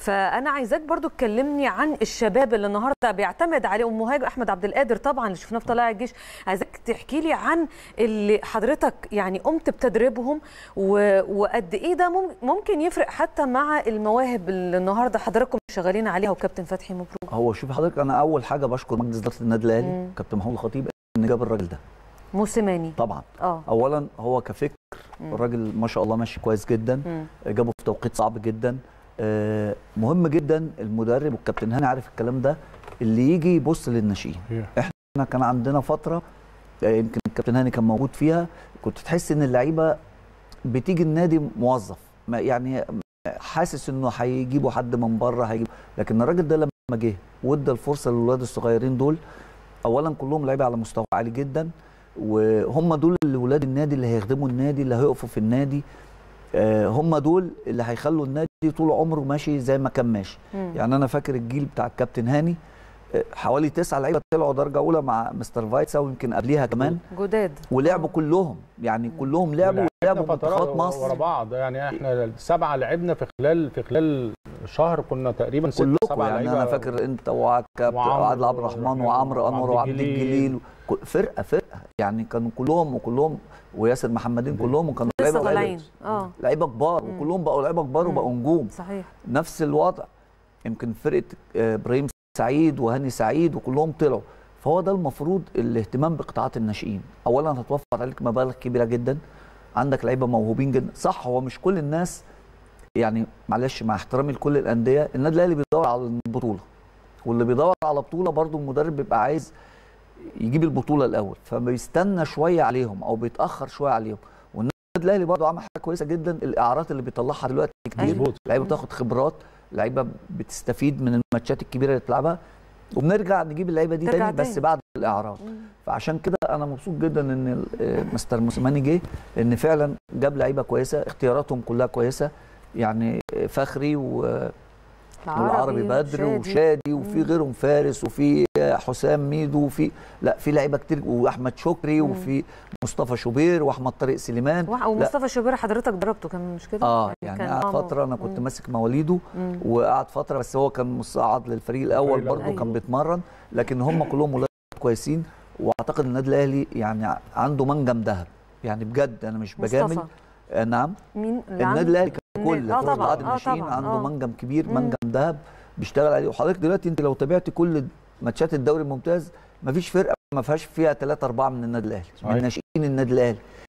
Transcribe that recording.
فانا عايزاك برضو تكلمني عن الشباب اللي النهارده بيعتمد عليهم مهاجم احمد عبد القادر طبعا اللي شفناه في طلائع الجيش عايزاك تحكي لي عن اللي حضرتك يعني قمت بتدريبهم و... وقد ايه ده مم- ممكن يفرق حتى مع المواهب اللي النهارده حضراتكم شغالين عليها وكابتن فتحي مبروك هو شوف حضرتك انا اول حاجه بشكر مجلس اداره النادي الاهلي مم. كابتن محمود الخطيب ان جاب الراجل ده موسيماني طبعا اه اولا هو كفكر مم. الراجل ما شاء الله ماشي كويس جدا مم. جابه في توقيت صعب جدا آه، مهم جدا المدرب والكابتن هاني عارف الكلام ده اللي يجي يبص للناشئين احنا كان عندنا فتره آه، يمكن الكابتن هاني كان موجود فيها كنت تحس ان اللعيبه بتيجي النادي موظف ما يعني حاسس انه هيجيبوا حد من بره هيجيب لكن الراجل ده لما جه وادى الفرصه للولاد الصغيرين دول اولا كلهم لعيبه على مستوى عالي جدا وهم دول اللي ولاد النادي اللي هيخدموا النادي اللي هيقفوا في النادي آه، هم دول اللي هيخلوا النادي طول عمره ماشي زي ما كان ماشي مم. يعني انا فاكر الجيل بتاع الكابتن هاني آه، حوالي تسعة لعيبه طلعوا درجه اولى مع مستر فايتسا ويمكن قبلها كمان جداد ولعبوا كلهم يعني كلهم لعبوا ولعبوا منتخبات مصر ورا بعض يعني احنا السبعه لعبنا في خلال في خلال شهر كنا تقريبا ست كلكم سبع يعني لعيبه انا فاكر انت وكابتن وعمرو وعادل عبد الرحمن وعمرو انور وعبد الجليل كل- فرقه فرقه يعني كانوا كلهم وكلهم وياسر محمدين كلهم وكانوا لسه لعيبه طالعين اه لعيبه كبار مم. وكلهم بقوا لعيبه كبار مم. وبقوا نجوم صحيح نفس الوضع يمكن فرقه آه، ابراهيم سعيد وهاني سعيد وكلهم طلعوا فهو ده المفروض الاهتمام بقطاعات الناشئين اولا هتوفر عليك مبالغ كبيره جدا عندك لعيبه موهوبين جدا صح هو مش كل الناس يعني معلش مع احترامي لكل الانديه النادي الاهلي بيدور على البطوله واللي بيدور على بطوله برضو المدرب بيبقى عايز يجيب البطوله الاول فبيستنى شويه عليهم او بيتاخر شويه عليهم والنادي الاهلي برضو عمل حاجه كويسه جدا الاعارات اللي بيطلعها دلوقتي كتير مظبوط لعيبه بتاخد خبرات لعيبه بتستفيد من الماتشات الكبيره اللي بتلعبها وبنرجع نجيب اللعيبه دي ترجع تاني بس تاني. بعد الاعراض فعشان كده انا مبسوط جدا ان ال- آه، مستر موسيماني جه ان فعلا جاب لعيبه كويسه اختياراتهم كلها كويسه يعني فخري و والعربي بدر وشادي وفي مم. غيرهم فارس وفي حسام ميدو وفي لا في لعيبه كتير واحمد شكري مم. وفي مصطفى شوبير واحمد طارق سليمان وح- لا ومصطفى شوبير حضرتك ضربته كان مش كده؟ اه يعني كان- قعد آه، فتره انا كنت مم. ماسك مواليده مم. وقعد فتره بس هو كان مصعد للفريق الاول الفريق برضه الأول. كان بيتمرن لكن هم كلهم ولاد كويسين واعتقد النادي الاهلي يعني عنده منجم ذهب يعني بجد انا مش بجامل مصطفى آه نعم مين اللي النادي عنده؟ الاهلي ككل آه في طبعاً، قطاعات آه الناشئين طبعاً، عنده آه. منجم كبير مم. منجم ذهب بيشتغل عليه وحضرتك دلوقتي انت لو تابعت كل ماتشات الدوري الممتاز مفيش فرقه ما فيهاش فيها ثلاثة أربعة من النادي الأهلي صحيح. من ناشئين النادي الأهلي